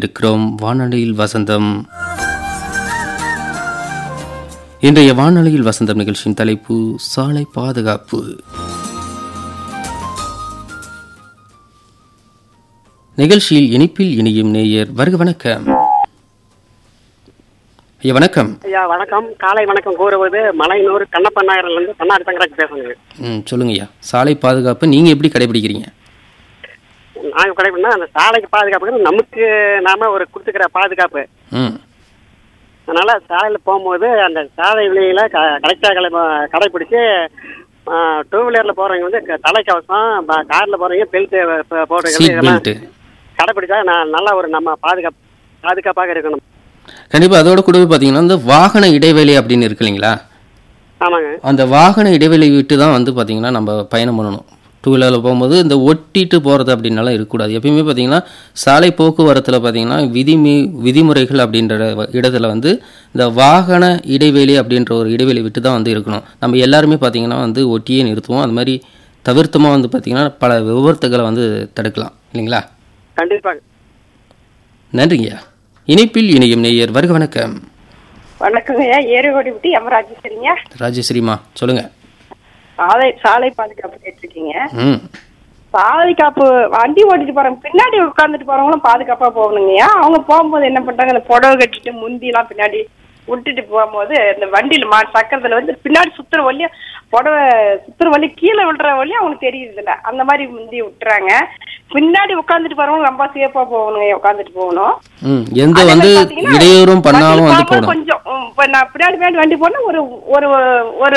இணைந்திருக்கிறோம் வானொலியில் வசந்தம் இன்றைய வானொலியில் வசந்தம் நிகழ்ச்சியின் தலைப்பு சாலை பாதுகாப்பு நிகழ்ச்சியில் இனிப்பில் இனியும் நேயர் வருக வணக்கம் ஐயா வணக்கம் ஐயா வணக்கம் காலை வணக்கம் கூறுவது மலையனூர் கண்ணப்ப நகரிலிருந்து கண்ணாடி தங்கராஜ் பேசுங்க ம் சொல்லுங்க ஐயா சாலை பாதுகாப்பு நீங்க எப்படி கடைபிடிக்கிறீங்க நாங்கள் கிடைப்புனா அந்த சாலைக்கு பாதுகாப்புங்கிறது நமக்கு நாம ஒரு கொடுத்துக்கிற பாதுகாப்பு ம் அதனால சாலையில் போகும்போது அந்த சாலை விலையில க கரெக்டாக கடை கடைப்பிடிச்சு டூ வீலரில் போகிறவங்க வந்து க- தலைக்கவசம் காரில் போகிறவங்க பெல்ட் போட்டுக்கிறது சீட் இதெல்லாம் பெல்ட் கடைப்பிடிச்சா நான் நல்லா ஒரு நம்ம பாதுகாப்பு பாதுகாப்பாக இருக்கணும் கண்டிப்பா அதோட கூட பாத்தீங்கன்னா இந்த வாகன இடைவெளி அப்படின்னு இருக்கு இல்லைங்களா ஆமாங்க அந்த வாகன இடைவெளி விட்டு தான் வந்து பாத்தீங்கன்னா நம்ம பயணம் பண்ணணும் டூ வீலரில் போகும்போது இந்த ஒட்டிட்டு போகிறது அப்படின்னாலாம் இருக்கக்கூடாது எப்பயுமே பார்த்தீங்கன்னா சாலை போக்குவரத்தில் பார்த்தீங்கன்னா விதிமி விதிமுறைகள் அப்படின்ற வ- இடத்துல வந்து இந்த வாகன இடைவெளி அப்படின்ற ஒரு இடைவெளி விட்டு தான் வந்து இருக்கணும் நம்ம எல்லாருமே பார்த்தீங்கன்னா வந்து ஒட்டியே நிறுத்துவோம் அது மாதிரி தவிர்த்தமாக வந்து பார்த்தீங்கன்னா பல விபத்துகளை வந்து தடுக்கலாம் இல்லைங்களா கண்டிப்பாக நன்றிங்கய்யா இணைப்பில் இணையும் நேயர் வருக வணக்கம் வணக்கங்கய்யா ஏறுகோடி விட்டு எமராஜ் சரிங்க ராஜஸ்ரீமா சொல்லுங்கள் சாலை சாலை பாதுகாப்பு கேட்டிருக்கீங்க ம் பாதுகாப்பு வண்டி ஓட்டிட்டு போறவங்க பின்னாடி உட்காந்துட்டு போறவங்களும் பாதுகாப்பா போகணுங்கய்யா அவங்க போகும்போது என்ன பண்றாங்க இந்த புடவை கட்டிட்டு முந்தி எல்லாம் பின்னாடி விட்டுட்டு போகும்போது இந்த வண்டியில மா சக்கரத்துல வந்து பின்னாடி சுத்துற வழியா புடவை சுத்துற வழி கீழே விழுற வழி அவங்களுக்கு தெரியுது இல்ல அந்த மாதிரி முந்தி விட்டுறாங்க பின்னாடி உட்காந்துட்டு போறவங்க ரொம்ப சேஃபா போகணுங்க உட்காந்துட்டு போகணும் ம் எந்த அதே வந்து மாதிரி பாத்தீங்கன்னா, இடையூறும் பண்ணாம வண்டி வந்து போகும்போது போகணும் கொஞ்சம் ம், இப்ப நான் பின்னாடி பின்னாடி வண்டி போனா ஒரு ஒரு ஒரு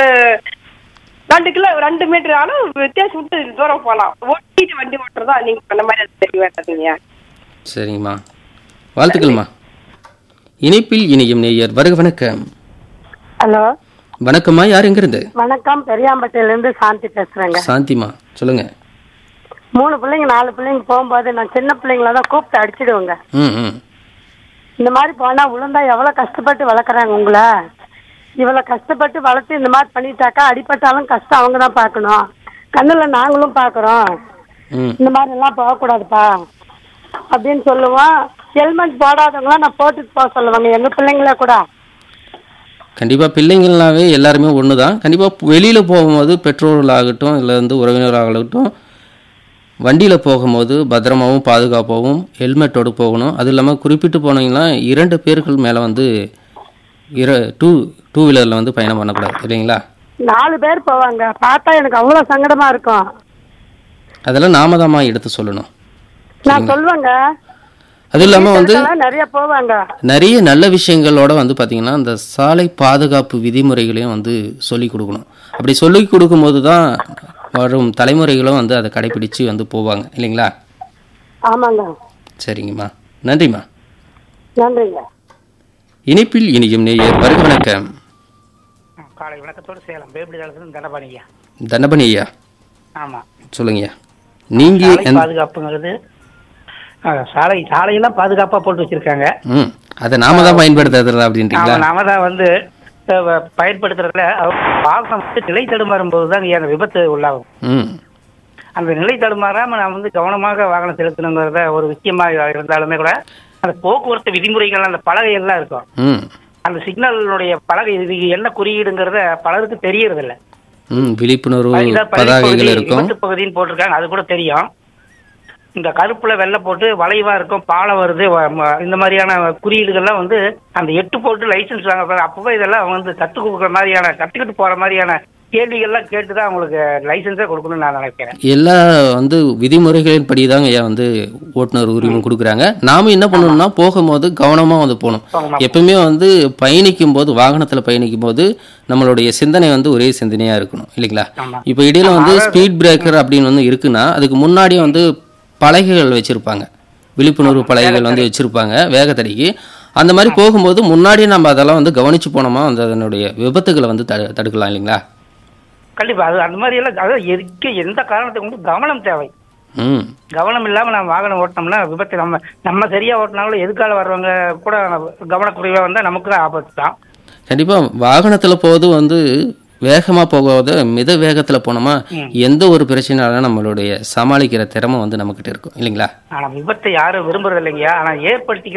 ரெண்டு கிலோ ரெண்டு மீட்டர் ஆனா வித்தியாசம் விட்டு தூரம் போகலாம் ஓட்டிட்டு வண்டி ஓட்டுறதா நீங்க சொன்ன மாதிரி அது தெரிய வேண்டாதீங்க சரிங்கம்மா வாழ்த்துக்கள்மா இணைப்பில் இணையும் நேயர் வருக வணக்கம் ஹலோ வணக்கம்மா யார் எங்கிருந்து வணக்கம் பெரியாம்பட்டியில இருந்து சாந்தி பேசுறேங்க சாந்திமா சொல்லுங்க மூணு பிள்ளைங்க நாலு பிள்ளைங்க போகும்போது நான் சின்ன பிள்ளைங்கள தான் கூப்பிட்டு அடிச்சிடுவேங்க ம் ம் இந்த மாதிரி போனா விழுந்தா எவ்வளவு கஷ்டப்பட்டு வளர்க்குறாங்க உங்களை இவ்வளவு கஷ்டப்பட்டு வளர்த்து இந்த மாதிரி பண்ணிட்டாக்கா அடிபட்டாலும் கஷ்டம் அவங்க தான் பார்க்கணும் கண்ணுல நாங்களும் பார்க்குறோம் ம் இந்த மாதிரி எல்லாம் போகக்கூடாதுப்பா அப்படின்னு சொல்லுவோம் ஹெல்மெட் போடாதவங்களாம் நான் போட்டுட்டு போக சொல்லுவாங்க எங்க பிள்ளைங்கள கூட கண்டிப்பாக பிள்ளைங்கள்னாவே எல்லாருமே ஒன்று தான் கண்டிப்பாக வெளியில் போகும்போது பெற்றோர்களாகட்டும் இல்லை வந்து உறவினராகட்டும் வண்டியில் போகும்போது பத்திரமாவும் பாதுகாப்பாகவும் ஹெல்மெட்டோடு போகணும் அது இல்லாமல் குறிப்பிட்டு போனீங்கன்னா இரண்டு பேர்கள் மேலே வந்து இர டூ டூ வீலரில் வந்து பயணம் பண்ணக்கூடாது இல்லைங்களா நாலு பேர் போவாங்க பார்த்தா எனக்கு அவ்வளவு சங்கடமா இருக்கும் அதெல்லாம் நாம தாம்மா எடுத்து சொல்லணும் நான் சொல்லுவேங்க அது இல்லாமல் வந்து வீட்டுக்கெல்லாம் நிறைய போவாங்க நிறைய நல்ல விஷயங்களோட வந்து பார்த்தீங்கன்னா இந்த சாலை பாதுகாப்பு விதிமுறைகளையும் வந்து சொல்லிக் கொடுக்கணும் அப்படி சொல்லிக் கொடுக்கும்போது தான் வரும் தலைமுறைகளும் வந்து அதை கடைபிடிச்சு வந்து போவாங்க இல்லைங்களா ஆமாங்க சரிங்கம்மா நன்றிம்மா நன்றிங்க இனிப்பில் இனியும் நேயர் வருக வணக்கம் காலை வணக்கத்தோடு சேலம் பேபிடி தளத்துல தண்டபாணியா தண்டபணி ஐயா ஆமா சொல்லுங்கய்யா நீங்க சாலை எந்த- பாதுகாப்புங்கிறது ஆ, சாலை சாலையெல்லாம் பாதுகாப்பா போட்டு வச்சிருக்காங்க ம் அதை நாம தான் பயன்படுத்துறது அப்படின்றீங்களா ஆமா, நாம தான் வந்து அஹ், வ- பயன்படுத்துறதுல அவங்க வாகனம் வந்து நிலை தடுமாறும் போது தான் அந்த விபத்து உள்ளாகும் ம் அந்த நிலை தடுமாறாம நாம் வந்து கவனமாக வாகனம் செலுத்தணுங்கிறத ஒரு விஷயமா இருந்தாலுமே கூட அந்த போக்குவரத்து விதிமுறைகள் அந்த பலகை எல்லாம் இருக்கும் ம் அந்த சிக்னலுடைய பலகை இது என்ன குறியீடுங்கிறத பலருக்கு தெரியறது இல்ல ம் விழிப்புணர்வு பரிதா- பதாகைகள் பகுதி, இருக்கும் விபத்து பகுதின்னு போட்டிருக்காங்க அது கூட தெரியும் இந்த கருப்புல வெள்ளை போட்டு வளைவா இருக்கும் பாலம் வருது வ- ம- இந்த மாதிரியான குறியீடுகள்லாம் வந்து அந்த எட்டு போட்டு லைசன்ஸ் வாங்க போறாங்க. அப்பவே இதெல்லாம் அவங்க வந்து கத்து கொடுக்குற மாதிரியான கத்துக்கிட்டு போற மாதிரியான கேள்விகள்லாம் கேட்டுதான் அவங்களுக்கு லைசன்ஸே கொடுக்கணும்னு நான் நினைக்கிறேன் எல்லா வந்து விதிமுறைகளின் படி தாங்க ஐயா வந்து ஓட்டுநர் உரிமம் கொடுக்குறாங்க நாம என்ன பண்ணணும்னா போகும்போது கவனமா வந்து போகணும் ஆமா. எப்பவுமே வந்து பயணிக்கும் போது வாகனத்துல பயணிக்கும் போது நம்மளுடைய சிந்தனை வந்து ஒரே சிந்தனையா இருக்கணும் இல்லைங்களா ஆமா. இப்போ இடையில வந்து ஸ்பீட் பிரேக்கர் அப்படின்னு வந்து இருக்குன்னா அதுக்கு முன்னாடியே வந்து பலகைகள் வச்சிருப்பாங்க விழிப்புணர்வு பலகைகள் வந்து வச்சிருப்பாங்க வேகத்தடிக்கு அந்த மாதிரி போகும்போது முன்னாடியே நம்ம அதெல்லாம் வந்து கவனிச்சு போனோமா அந்த அதனுடைய விபத்துகளை வந்து தடு- தடுக்கலாம் இல்லைங்களா கண்டிப்பா அது அந்த மாதிரி எல்லாம் அதாவது எதுக்கு எந்த காரணத்துக்கு வந்து கவனம் தேவை ம் கவனம் இல்லாம நம்ம வாகனம் ஓட்டினோம்னா விபத்து நம்ம நம்ம சரியா ஓட்டினாலும் எதுக்கால வர்றவங்க கூட கவனக்குறைவா வந்தா நமக்கு தான் ஆபத்து தான் கண்டிப்பா வாகனத்துல போது வந்து வேகமா போகாத மித வேகத்துல போனோமா எந்த ஒரு பிரச்சனையாலும் நம்மளுடைய சமாளிக்கிற திறமை வந்து நம்மகிட்ட இருக்கும் இல்லைங்களா ஆனா விபத்தை யாரும் விரும்புறது இல்லைங்கய்யா ஆனா ஏற்படுத்தி